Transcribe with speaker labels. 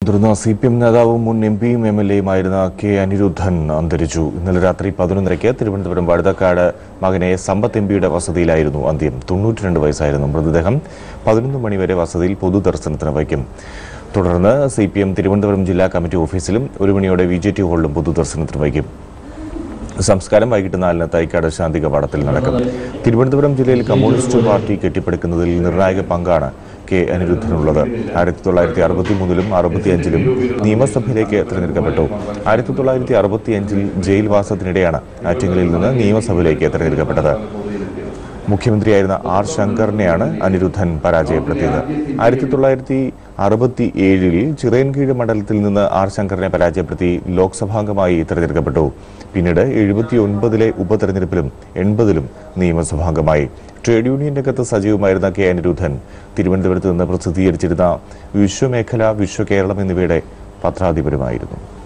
Speaker 1: തുടർന്ന് C P M നേതാവും മുൻ എം പിയും എം എൽ എയുമായിരുന്ന കെ അനിരുദ്ധൻ അന്തരിച്ചു ഇന്നലെ രാത്രി പതിനൊന്നരയ്ക്ക് തിരുവനന്തപുരം വഴുതക്കാട് മകനെ സമ്പത്ത് എം പിയുടെ വസതിയിലായിരുന്നു അന്ത്യം തൊണ്ണൂറ്റിരണ്ട് വയസ്സായിരുന്നു മൃതദേഹം പതിനൊന്ന് മണിവരെ വസതിയിൽ പൊതുദർശനത്തിന് വയ്ക്കും തുടർന്ന് സി പി എം തിരുവനന്തപുരം ജില്ലാ കമ്മിറ്റി ഓഫീസിലും ഒരു മണിയോടെ വി ജെ ടി ഹാളിലും പൊതുദർശനത്തിന് വയ്ക്കും സംസ്കാരം വൈകിട്ട് നാലിന് തൈക്കാട് ശാന്തി കവാടത്തിൽ നടക്കും തിരുവനന്തപുരം ജില്ലയിൽ കമ്മ്യൂണിസ്റ്റ് പാർട്ടി കെട്ടിപ്പടുക്കുന്നതിൽ നിർണായക പങ്കാണ് കെ അനിരുദ്ധനുള്ളത് ആയിരത്തി തൊള്ളായിരത്തി അറുപത്തി മൂന്നിലും അറുപത്തിയഞ്ചിലും നിയമസഭയിലേക്ക് തിരഞ്ഞെടുക്കപ്പെട്ടു ആയിരത്തി തൊള്ളായിരത്തി അറുപത്തിയഞ്ചിൽ ജയിൽവാസത്തിനിടെയാണ് ആറ്റിങ്ങലിൽ നിന്ന് നിയമസഭയിലേക്ക് തിരഞ്ഞെടുക്കപ്പെട്ടത് മുഖ്യമന്ത്രിയായിരുന്ന ആർ ശങ്കറിനെയാണ് അനിരുദ്ധൻ പരാജയപ്പെടുത്തിയത് ആയിരത്തി തൊള്ളായിരത്തി അറുപത്തി ഏഴിൽ ചിറയൻകീഴ് മണ്ഡലത്തിൽ നിന്ന് ആർ ശങ്കറിനെ പരാജയപ്പെടുത്തി ലോക്സഭാംഗമായി തിരഞ്ഞെടുക്കപ്പെട്ടു പിന്നീട് എഴുപത്തി ഒൻപതിലെ ഉപതെരഞ്ഞെടുപ്പിലും എൺപതിലും നിയമസഭാംഗമായി ട്രേഡ് യൂണിയൻ രംഗത്ത് സജീവമായിരുന്ന കെ അനിരുദ്ധൻ തിരുവനന്തപുരത്ത് നിന്ന് പ്രസിദ്ധീകരിച്ചിരുന്ന വിശ്വമേഖല വിശ്വകേരളം എന്നിവയുടെ പത്രാധിപരുമായിരുന്നു